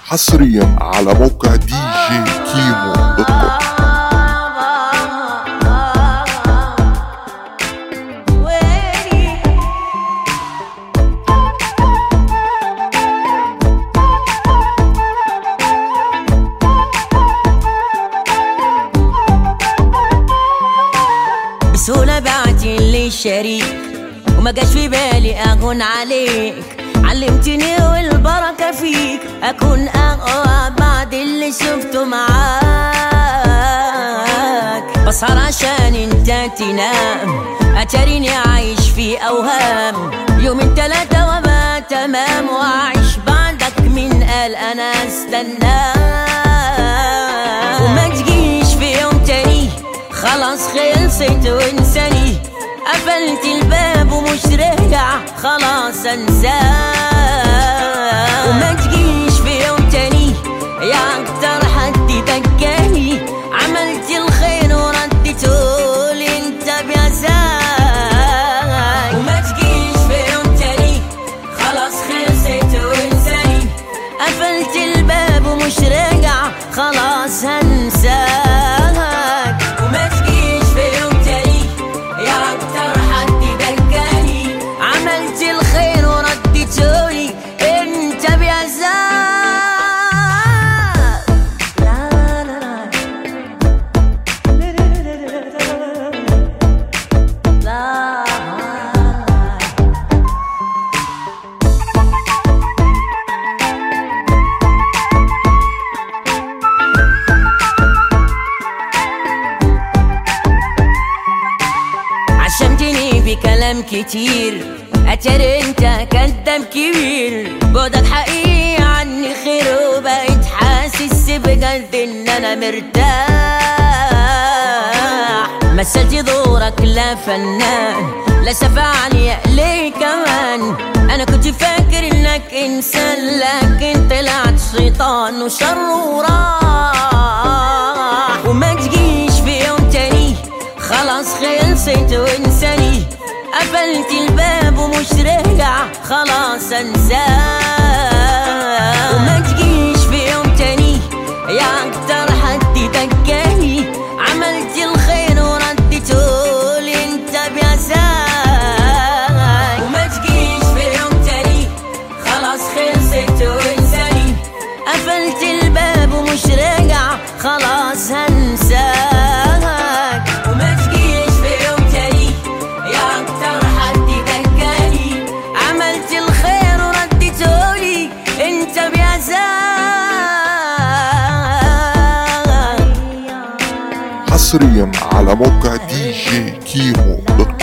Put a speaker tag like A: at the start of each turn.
A: حصريا على موقع دي جي كيمو دوت كوم
B: بسهولة بعتي لي شريك وما جاش في بالي اغون عليك علمتني والبركة فيك اكون اقوى بعد اللي شفته معاك بسهر عشان انت تنام اتريني عايش في اوهام يومين تلاتة وما تمام واعيش بعدك من قال انا استناك وما تجيش في يوم تاني خلاص خلصت وانساني قفلت الباب ومش راجع خلاص انساك وما تجيش في يوم تاني يا اكتر حد بكاني عملت الخير وردته لي انت بيساك وما تجيش في يوم تاني خلاص خلصت وانساني قفلت الباب ومش راجع خلاص هنساك وما تجيش في يوم تاني يا اكتر حد بكاني عملت الخير ورديته لي انت بعذاب لا لا لا لا عشمتني بكلام كتير اتر انت كدام كبير بعدك حقيقي عني خير وبقيت حاسس بجد ان انا مرتاح مثلت دورك لا فنان لا شفاعة ليه كمان انا كنت فاكر انك انسان لكن طلعت شيطان وشر وراح وما تجيش في يوم تاني خلاص خلصت وانساني قفلت الباب ومش راجع خلاص انساك وما تجيش في يوم تاني يا اكتر حد بكاني عملت الخير وردته لي انت بعزاك وما تجيش في يوم تاني خلاص خلصت وانساني قفلت الباب ومش راجع خلاص هنساك وما تجيش في يوم تاني يا اكتر حد بكاني عملت الخير ورديته لي انت بعزاك
A: حصريا على موقع دي جي كيمو دوت كوم